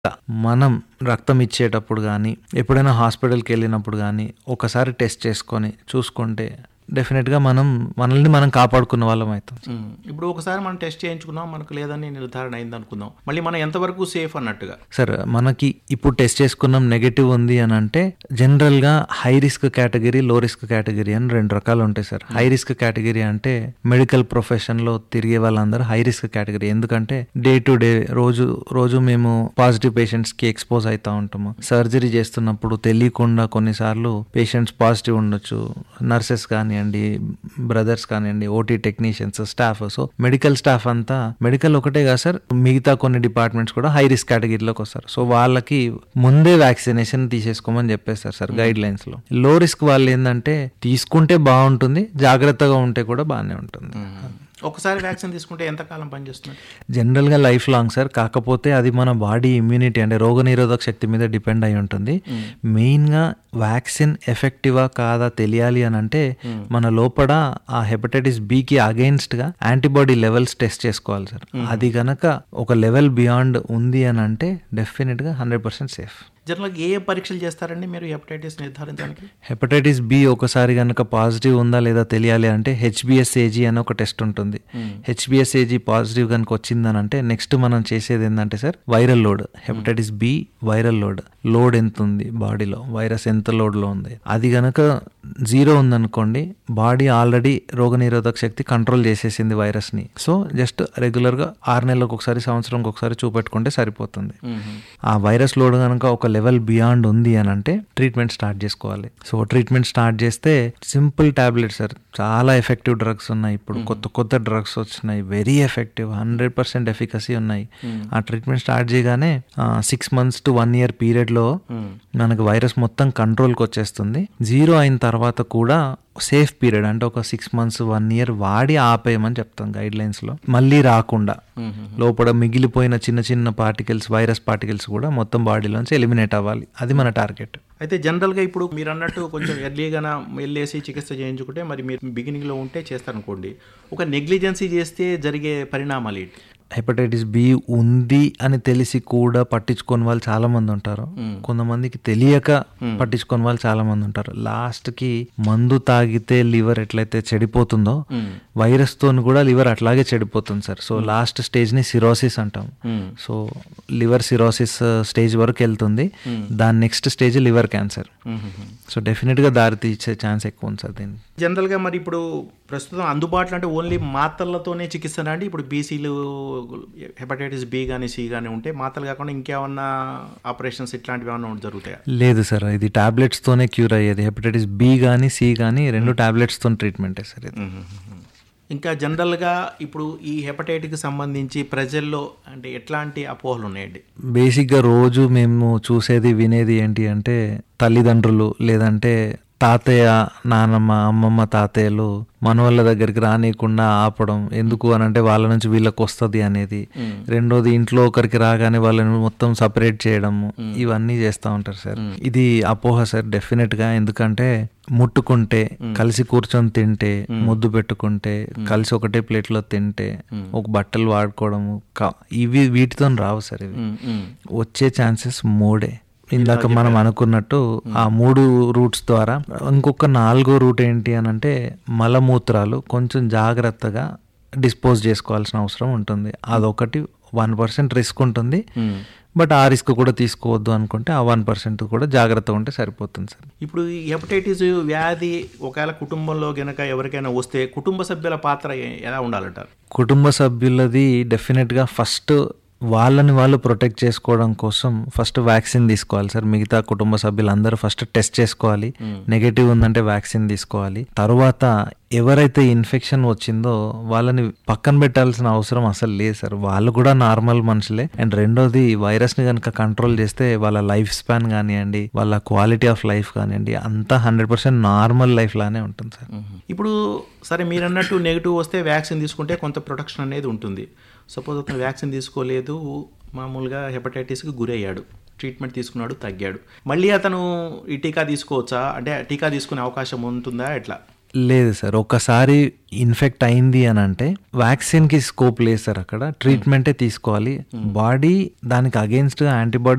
మనం రక్తం ఇచ్చేటప్పుడు కానీ ఎప్పుడైనా హాస్పిటల్కి వెళ్ళినప్పుడు కానీ ఒకసారి టెస్ట్ చేసుకొని చూసుకుంటే డెఫినెట్గా మనం మనల్ని మనం కాపాడుకున్న వాళ్ళం అవుతాం ఉమ్. ఇప్పుడు ఒకసారి మనం టెస్ట్ చేయించుకున్నాం మనకు లేదని నిర్ధారణ అయింది అనుకుందాం మళ్ళీ మనం ఎంతవరకు సేఫ్ అన్నట్టుగా సార్ మనకి ఇప్పుడు టెస్ట్ చేసుకున్నాం నెగటివ్ ఉంది అని అంటే జనరల్గా హై రిస్క్ కేటగిరీ లో రిస్క్ కేటగిరీ అని రెండు రకాలు ఉంటాయి సార్ హై రిస్క్ కేటగిరీ అంటే మెడికల్ ప్రొఫెషన్లో తిరిగే వాళ్ళందరూ హై రిస్క్ కేటగిరీ ఎందుకంటే డే టు డే రోజు రోజు మేము పాజిటివ్ పేషెంట్స్కి ఎక్స్పోజ్ అవుతూ ఉంటాము సర్జరీ చేస్తున్నప్పుడు తెలియకుండా కొన్నిసార్లు పేషెంట్స్ పాజిటివ్ ఉండొచ్చు నర్సెస్ కానివ్వండి బ్రదర్స్ కానివ్వండి OT technicians staff so medical staff అంతా మెడికల్ ఒకటే కాదు సార్ మిగతా కొన్ని డిపార్ట్మెంట్స్ కూడా హై రిస్క్ కేటగిరీలోకి వస్తారు సో వాళ్ళకి ముందే వ్యాక్సినేషన్ తీసేసుకోమని చెప్పేస్తారు సార్ గైడ్ లైన్స్ లో లో రిస్క్ వాళ్ళు ఏంటంటే తీసుకుంటే బాగుంటుంది జాగ్రత్తగా ఉంటే కూడా బాగానే ఉంటుంది ఒకసారి వ్యాక్సిన్ తీసుకుంటే ఎంతకాలం పనిచేస్తుంది జనరల్గా లైఫ్ లాంగ్ సార్ కాకపోతే అది మన బాడీ ఇమ్యూనిటీ అంటే రోగనిరోధక శక్తి మీద డిపెండ్ అయి ఉంటుంది మెయిన్గా వ్యాక్సిన్ ఎఫెక్టివా కాదా తెలియాలి అని అంటే మన లోపల ఆ హెపటైటిస్ బికి అగెయిన్స్ట్గా యాంటీబాడీ లెవెల్స్ టెస్ట్ చేసుకోవాలి సార్ అది గనక ఒక లెవెల్ బియాండ్ ఉంది అని అంటే డెఫినెట్గా హండ్రెడ్ పర్సెంట్ సేఫ్ జనరల్గా ఏ ఏ పరీక్షలు చేస్తారండి మీరు హెపటైటిస్ నిర్ధారించడానికి హెపటైటిస్ బి ఒకసారి కనుక పాజిటివ్ ఉందా లేదా తెలియాలి అంటే హెచ్బిఎస్ఏజీ అని ఒక టెస్ట్ ఉంటుంది హెచ్బిఎస్ఏజీ పాజిటివ్ కనుక వచ్చిందని అంటే నెక్స్ట్ మనం చేసేది ఏంటంటే sir viral load hepatitis B viral load load ఎంత ఉంది బాడీలో వైరస్ ఎంత లోడ్లో ఉంది అది గనక జీరో ఉందనుకోండి బాడీ ఆల్రెడీ రోగనిరోధక శక్తి కంట్రోల్ చేసేసింది వైరస్ని సో జస్ట్ రెగ్యులర్గా ఆరు నెలలకు ఒకసారి సంవత్సరంకి ఒకసారి చూపెట్టుకుంటే సరిపోతుంది ఆ వైరస్ లోడ్ కనుక ఒక లెవెల్ బియాండ్ ఉంది అని అంటే ట్రీట్మెంట్ స్టార్ట్ చేసుకోవాలి సో ట్రీట్మెంట్ స్టార్ట్ చేస్తే సింపుల్ టాబ్లెట్స్ సార్ చాలా ఎఫెక్టివ్ డ్రగ్స్ ఉన్నాయి ఇప్పుడు కొత్త కొత్త డ్రగ్స్ వచ్చినాయి very effective hundred percent efficacy ఉన్నాయి ఆ ట్రీట్మెంట్ స్టార్ట్ చేయగానే six months to one year పీరియడ్లో మనకు వైరస్ మొత్తం కంట్రోల్కి వచ్చేస్తుంది జీరో అయిన తర్వాత కూడా సేఫ్ పీరియడ్ అంటే ఒక సిక్స్ మంత్స్ వన్ ఇయర్ వాడి ఆపేయమని చెప్తాం గైడ్ లైన్స్ లో మళ్ళీ రాకుండా లోపల మిగిలిపోయిన చిన్న చిన్న పార్టికల్స్ వైరస్ పార్టికల్స్ కూడా మొత్తం బాడీలోంచి ఎలిమినేట్ అవ్వాలి అది మన టార్గెట్ అయితే జనరల్గా ఇప్పుడు మీరు అన్నట్టు కొంచెం ఎర్లీగా వెళ్ళేసి చికిత్స చేయించుకుంటే మరి మీరు బిగినింగ్లో ఉంటే చేస్తారనుకోండి ఒక నెగ్లిజెన్సీ చేస్తే జరిగే పరిణామాలు ఏంటి హెపటైటిస్ బి ఉంది అని తెలిసి కూడా పట్టించుకొని వాళ్ళు చాలా మంది ఉంటారు కొంతమందికి తెలియక పట్టించుకొని వాళ్ళు చాలా మంది ఉంటారు లాస్ట్ కి మందు తాగితే లివర్ ఎట్లయితే చెడిపోతుందో వైరస్ తోని కూడా లివర్ అట్లాగే చెడిపోతుంది సార్ సో లాస్ట్ స్టేజ్ ని సిరోసిస్ అంటాం సో లివర్ సిరోసిస్ స్టేజ్ వరకు వెళ్తుంది దాని next stage liver cancer so definite గా దారి తీసే ఛాన్స్ ఎక్కువ ఉంది సార్ దీన్ని జనరల్గా మరి ఇప్పుడు ప్రస్తుతం అందుబాటులో అంటే ఓన్లీ మాత్రలతోనే చికిత్స అండి ఇప్పుడు బీసీలు హెపటైటిస్ బి కానీ సి కానీ ఉంటే మాత్రలు కాకుండా ఇంకేమన్నా ఆపరేషన్స్ ఇట్లాంటివి ఏమన్నా జరుగుతాయా లేదు సార్ ఇది టాబ్లెట్స్ తోనే క్యూర్ అయ్యేది హెపటైటిస్ బి కానీ సి కానీ రెండు టాబ్లెట్స్ తో ట్రీట్మెంటే సార్ ఇది ఇంకా జనరల్గా ఇప్పుడు ఈ హెపటైటిస్కి సంబంధించి ప్రజల్లో అంటే ఎట్లాంటి అపోహలు ఉన్నాయండి బేసిక్గా రోజు మేము చూసేది వినేది ఏంటి అంటే తల్లిదండ్రులు లేదంటే తాతయ్య నానమ్మ అమ్మమ్మ తాతయ్యలు మనవాళ్ళ దగ్గరికి రానియకుండా ఆపడం ఎందుకు అని అంటే వాళ్ళ నుంచి వీళ్ళకి వస్తుంది అనేది రెండోది ఇంట్లో ఒకరికి రాగానే వాళ్ళని మొత్తం సపరేట్ చేయడము ఇవన్నీ చేస్తూ ఉంటారు సార్ ఇది అపోహ సార్ డెఫినెట్ గా ఎందుకంటే ముట్టుకుంటే కలిసి కూర్చొని తింటే ముద్దు పెట్టుకుంటే కలిసి ఒకటే ప్లేట్ లో తింటే ఒక బట్టలు వాడుకోవడము క- ఇవి వీటితో రావు సార్ ఇవి వచ్చే ఛాన్సెస్ మూడే ఇందాక మనం అనుకున్నట్టు ఆ మూడు రూట్స్ ద్వారా ఇంకొక నాలుగో రూట్ ఏంటి అని అంటే మలమూత్రాలు కొంచెం జాగ్రత్తగా డిస్పోజ్ చేసుకోవాల్సిన అవసరం ఉంటుంది అదొకటి వన్ పర్సెంట్ రిస్క్ ఉంటుంది బట్ ఆ రిస్క్ కూడా తీసుకోవద్దు అనుకుంటే ఆ వన్ పర్సెంట్ కూడా జాగ్రత్తగా ఉంటే సరిపోతుంది సార్ ఇప్పుడు ఈ హెపటైటిస్ వ్యాధి ఒకవేళ కుటుంబంలో గనక ఎవరికైనా వస్తే కుటుంబ సభ్యుల పాత్ర ఎ- ఎలా ఉండాలంటారు కుటుంబ సభ్యులది డెఫినెట్గా ఫస్ట్ వాళ్ళని వాళ్ళు ప్రొటెక్ట్ చేసుకోవడం కోసం ఫస్ట్ వ్యాక్సిన్ తీసుకోవాలి సార్ మిగతా కుటుంబ సభ్యులందరూ ఫస్ట్ టెస్ట్ చేసుకోవాలి నెగటివ్ ఉందంటే వ్యాక్సిన్ తీసుకోవాలి తర్వాత ఎవరైతే ఇన్ఫెక్షన్ వచ్చిందో వాళ్ళని పక్కన పెట్టాల్సిన అవసరం అసలు లేదు సార్ వాళ్ళు కూడా నార్మల్ మనుషులే అండ్ రెండోది వైరస్ ని కనుక కంట్రోల్ చేస్తే వాళ్ళ లైఫ్ స్పాన్ కానివ్వండి వాళ్ళ క్వాలిటీ ఆఫ్ లైఫ్ కానివ్వండి అంతా హండ్రెడ్ పర్సెంట్ నార్మల్ లైఫ్ లానే ఉంటుంది సార్ ఇప్పుడు సరే మీరు అన్నట్టు నెగిటివ్ వస్తే వ్యాక్సిన్ తీసుకుంటే కొంత ప్రొటెక్షన్ అనేది ఉంటుంది సపోజ్ అతను వ్యాక్సిన్ తీసుకోలేదు మామూలుగా హెపటైటిస్కి గురయ్యాడు ట్రీట్మెంట్ తీసుకున్నాడు తగ్గాడు మళ్ళీ అతను ఈ టీకా తీసుకోవచ్చా అంటే టీకా తీసుకునే అవకాశం ఉంటుందా ఎట్లా లేదు సార్ ఒకసారి ఇన్ఫెక్ట్ అయింది అని అంటే వ్యాక్సిన్ కి స్కోప్ లేదు సార్ అక్కడ ట్రీట్మెంటే తీసుకోవాలి బాడీ దానికి అగేన్స్ట్ గా యాంటీబాడీ